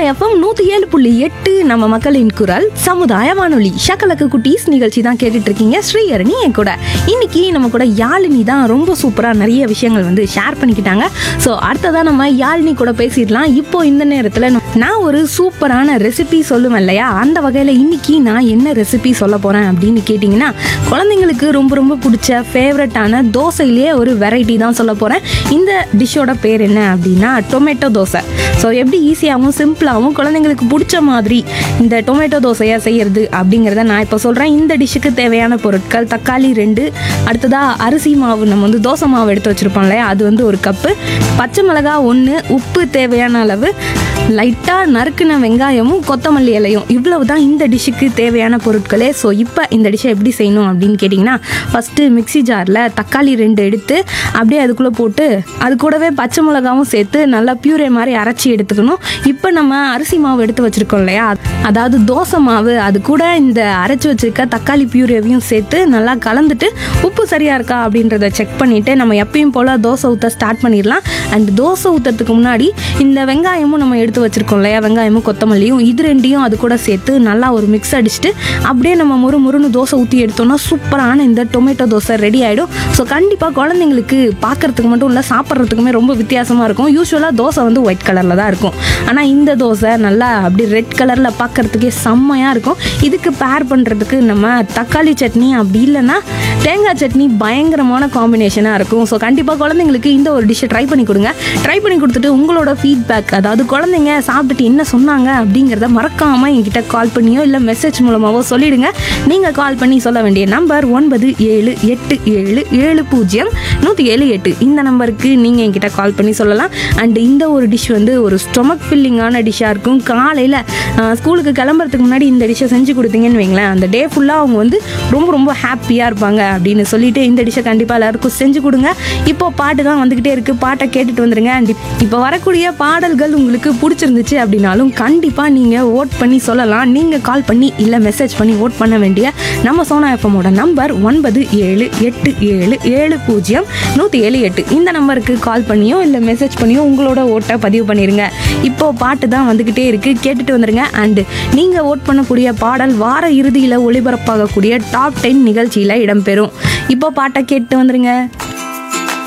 FM நூத்தி ஏழு புள்ளி எட்டு நம்ம மக்களின் குரல் சமுதாய வானொலி ஷக்கலக்கு குட்டீஸ் நிகழ்ச்சி தான் கேட்டுட்டு இருக்கீங்க ஸ்ரீஹரணி என் கூட இன்னைக்கு நம்ம கூட யாழினி தான் ரொம்ப சூப்பரா நிறைய விஷயங்கள் வந்து ஷேர் பண்ணிக்கிட்டாங்க ஸோ அடுத்ததா நம்ம யாழினி கூட பேசிடலாம் இப்போ இந்த நேரத்துல நான் ஒரு சூப்பரான ரெசிபி சொல்லுவேன் இல்லையா அந்த வகையில இன்னைக்கு நான் என்ன ரெசிபி சொல்ல போறேன் அப்படின்னு கேட்டிங்கன்னா குழந்தைங்களுக்கு ரொம்ப ரொம்ப பிடிச்ச ஃபேவரட்டான தோசையிலேயே ஒரு வெரைட்டி தான் சொல்ல போறேன் இந்த டிஷ்ஷோட பேர் என்ன அப்படின்னா டொமேட்டோ தோசை ஸோ எப்படி ஈஸியாகவும் சிம்பிளாகவும் குழந்தைங்களுக்கு பிடிச்ச மாதிரி இந்த டொமேட்டோ தோசையை செய்யறது அப்படிங்கிறத நான் இப்போ சொல்கிறேன் இந்த டிஷ்ஷுக்கு தேவையான பொருட்கள் தக்காளி ரெண்டு அடுத்ததாக அரிசி மாவு நம்ம வந்து தோசை மாவு எடுத்து வச்சுருப்போம் இல்லையா அது வந்து ஒரு கப்பு பச்சை மிளகா ஒன்று உப்பு தேவையான அளவு லைட்டாக நறுக்குன வெங்காயமும் கொத்தமல்லி இலையும் இவ்வளவு தான் இந்த டிஷ்ஷுக்கு தேவையான பொருட்களே ஸோ இப்போ இந்த டிஷ்ஷை எப்படி செய்யணும் அப்படின்னு கேட்டிங்கன்னா ஃபஸ்ட்டு மிக்ஸி ஜாரில் தக்காளி ரெண்டு எடுத்து அப்படியே அதுக்குள்ளே போட்டு அது கூடவே பச்சை மிளகாவும் சேர்த்து நல்லா பியூரே மாதிரி அரைச்சி எடுத்துக்கணும் இப்போ நம்ம அரிசி மாவு எடுத்து வச்சுருக்கோம் இல்லையா அதாவது தோசை மாவு அது கூட இந்த அரைச்சி வச்சிருக்க தக்காளி பியூரேவையும் சேர்த்து நல்லா கலந்துட்டு உப்பு சரியாக இருக்கா அப்படின்றத செக் பண்ணிவிட்டு நம்ம எப்பயும் போல் தோசை ஊற்ற ஸ்டார்ட் பண்ணிடலாம் அண்ட் தோசை ஊற்றுறதுக்கு முன்னாடி இந்த வெங்காயமும் நம்ம எடுத்து வச்சுருக்கோம் இல்லையா வெங்காயமும் கொத்தமல்லியும் இது ரெண்டையும் அது கூட சேர்த்து நல்லா ஒரு மிக்ஸ் அடிச்சுட்டு அப்படியே நம்ம முறு முறுன்னு தோசை ஊற்றி எடுத்தோம்னா சூப்பரான இந்த டொமேட்டோ தோசை ரெடி ஆகிடும் ஸோ கண்டிப்பாக குழந்தைங்களுக்கு பார்க்கறதுக்கு மட்டும் இல்லை சாப்பிட்றதுக்குமே ரொம்ப வித்தியாசமாக இருக்கும் யூஸ்வலாக தோசை வந்து ஒயிட் கலரில் தான் இருக்கும் ஆனால் இந்த தோசை நல்லா அப்படி ரெட் கலரில் பார்க்கறதுக்கே செம்மையாக இருக்கும் இதுக்கு பேர் பண்ணுறதுக்கு நம்ம தக்காளி சட்னி அப்படி இல்லைன்னா தேங்காய் சட்னி பயங்கரமான காம்பினேஷனாக இருக்கும் ஸோ கண்டிப்பாக குழந்தைங்களுக்கு இந்த ஒரு டிஷ்ஷை ட்ரை பண்ணி கொடுங்க ட்ரை பண்ணி கொடுத்துட்டு உங்களோட ஃபீட்பேக் அதாவது குழந்தைங்க சாப்பிட்டுட்டு என்ன சொன்னாங்க அப்படிங்கிறத மறக்காமல் என்கிட்ட கால் பண்ணியோ இல்லை மெசேஜ் மூலமாகவோ சொல்லிடுங்க நீங்கள் கால் பண்ணி சொல்ல வேண்டிய நம்பர் ஒன்பது ஏழு எட்டு ஏழு ஏழு பூஜ்ஜியம் நூற்றி ஏழு எட்டு இந்த நம்பருக்கு நீங்கள் என்கிட்ட கால் பண்ணி சொல்லலாம் அண்ட் இந்த ஒரு டிஷ் வந்து ஒரு ஸ்டொமக் ஃபில்லிங்கான டிஷ்ஷாக இருக்கும் காலையில் ஸ்கூலுக்கு கிளம்புறதுக்கு முன்னாடி இந்த டிஷ்ஷை செஞ்சு கொடுத்தீங்கன்னு வைங்களேன் அந்த டே ஃபுல்லாக அவங்க வந்து ரொம்ப ரொம்ப ஹாப்பியாக இருப்பாங்க அப்படின்னு சொல்லிட்டு இந்த டிஷ்ஷை கண்டிப்பாக எல்லாருக்கும் செஞ்சு கொடுங்க இப்போ பாட்டு தான் வந்துக்கிட்டே இருக்குது பாட்டை கேட்டுட்டு வந்துருங்க அண்ட் இப்போ வரக்கூடிய பாடல்கள் உங்களுக்கு பிடிச்சிருந்துச்சு அப்படின்னாலும் கண்டிப்பாக நீங்கள் ஓட் பண்ணி சொல்லலாம் நீங்கள் கால் பண்ணி இல்லை மெசேஜ் பண்ணி ஓட் பண்ண வேண்டிய நம்ம சோனா எஃப்எம்மோட நம்பர் ஒன்பது ஏழு எட்டு ஏழு ஏழு பூஜ்ஜியம் நூற்றி ஏழு எட்டு இந்த நம்பருக்கு கால் பண்ணியோ இல்லை மெசேஜ் பண்ணியோ உங்களோட ஓட்டை பதிவு பண்ணிடுங்க இப்போ பாட்டு தான் வந்துக்கிட்டே இருக்குது கேட்டுட்டு வந்துருங்க அண்டு நீங்கள் ஓட் பண்ணக்கூடிய பாடல் வார இறுதியில் ஒளிபரப்பாகக்கூடிய டாப் டென் நிகழ்ச்சியில் இடம்பெறும் இப்போ பாட்டை கேட்டு வந்துருங்க